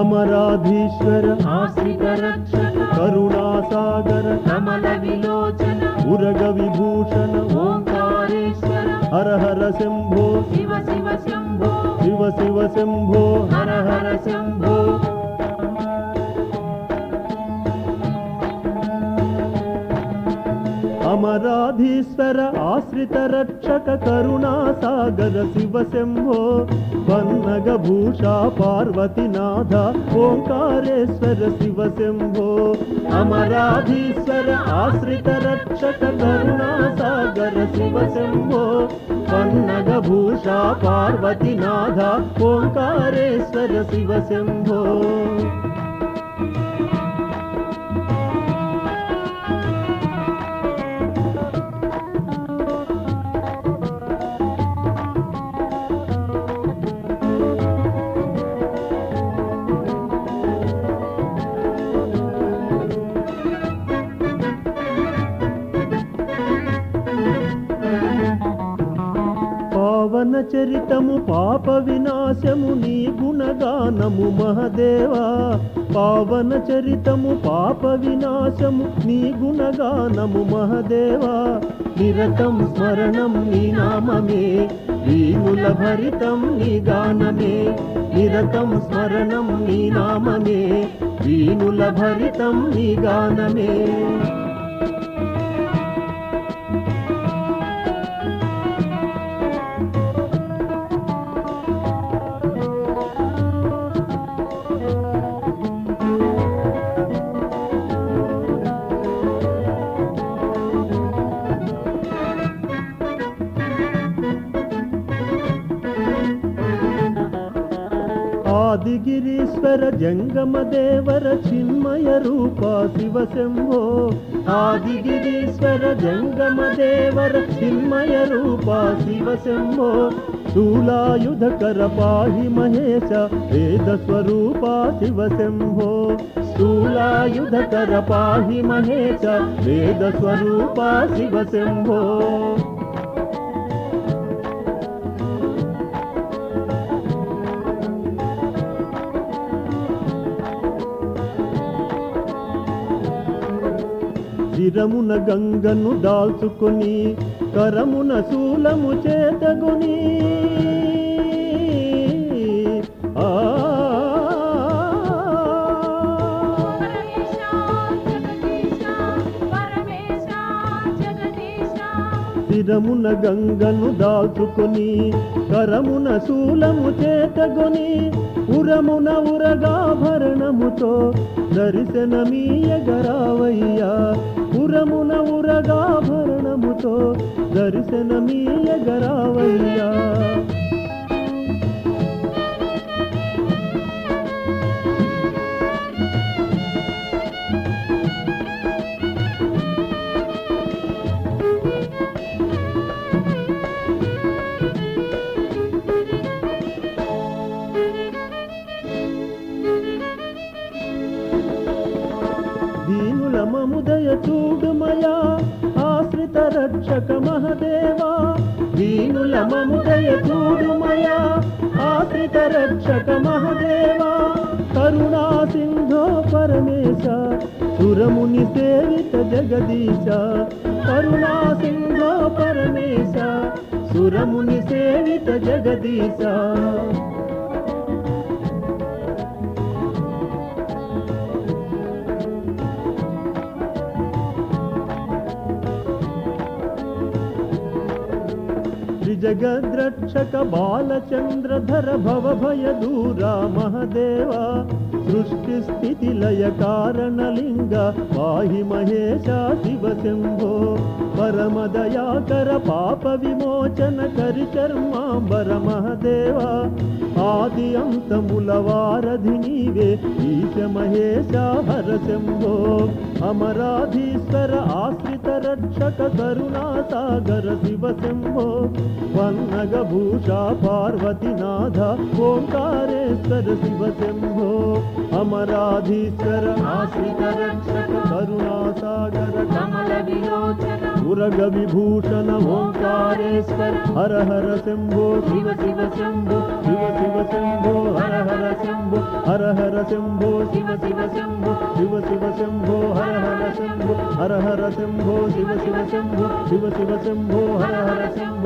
అమరాధీశ్వర ఆశ్రిత రక్షక కరుణాసాగర కమల విలోచన ఉరగ విభూషణ ఓంకారేశ్వర హర హర శంభో శివ శివ శంభో శివ శివ శంభో హర హర శంభో అమరాధీశ్వర ఆశ్రిత రక్షక కరుణాసాగర శివ శంభో పన్నగ భూషా పార్వతీనాథ ఓంకారేశ్వర శివ శంభో అమరాధీశ్వర ఆశ్రిత రక్షక కరుణాసాగర శివ శంభో పన్నగ భూషా పార్వతీనాథ ఓంకారేశ్వర శివ శంభో పావన చరితము పాప వినాశము నీ గుణగానము మహదేవా పావన చరితము పాప వినాశము నీ గుణగానము మహదేవా నిరతం స్మరణం నీ నామమే వీణుల భరితం నీ గానమే నిరతం స్మరణం నీ నామమే వీణుల భరితం నీ గానమే ఆదిగిరీశ్వర జంగమ దేవర చిన్మయ రూప శివ శంభో ఆదిగిరీశ్వర జంగమ దేవర చిన్మయ రూప శివ శంభో శూలాయుధకర పాహి మహేశ వేద స్వరూప శివ శంభో శూలాయుధకర పాహి మహేశ వేద స్వరూప శివ శంభో శిరమున గంగను దాల్చుకొని కరమున శూలము చేతగుని ఆ పరమేశ జగదీశ పరమేశ జగదీశ శిరమున గంగను దాల్చుకొని కరమున శూలము చేతగొని ఉరమున ఉరగాభరణముతో దర్శనమీయగరావయ్యా ఉరమున ఉరగాభరణముతో దర్శనమీయగరావయ్యా దీనుల మముదయ చూడుమయా ఆశ్రిత రక్షక మహదేవా దీనుల మముదయ చూడుమయా ఆశ్రిత రక్షక మహదేవా కరుణా సింధో పరమేశ సురముని సేవిత జగదీశ కరుణా సింధో పరమేశ సురముని సేవిత జగదీశ త్రిజగద్రక్షక బాలచంద్రధర భవ భయ దూరా మహదేవా సృష్టి స్థితి లయ కారణలింగ పాహి మహేశ శివ శంభో పరమదయాకర పాప విమోచన కరి చర్మాంబర మహదేవా ఆది అంతముల వారధి నీవే ఈశ మహేశ హర శంభో అమరాధీశ్వర ఆశ్రిత రక్షక కరుణా సాగర శివ శంభో వన్నగ భూషా పార్వతీనాథ ఓంకారేశ్వర శివ శంభో అమరాధీశ్వర ఆశ్రిత రక్షక కరుణా సాగర కమల విలోచన ఉరగ విభూషణ ఓంకారేశ్వర హర హర శంభో శివ శివ శంభో శివ శివ శంభో హర హర శంభో హర హర హర శంభో శివ శివ శంభో శివ శివ శంభో హర హర శంభో హర హర శంభో శివ శివ శంభో శివ శివ శంభో హర హర శంభో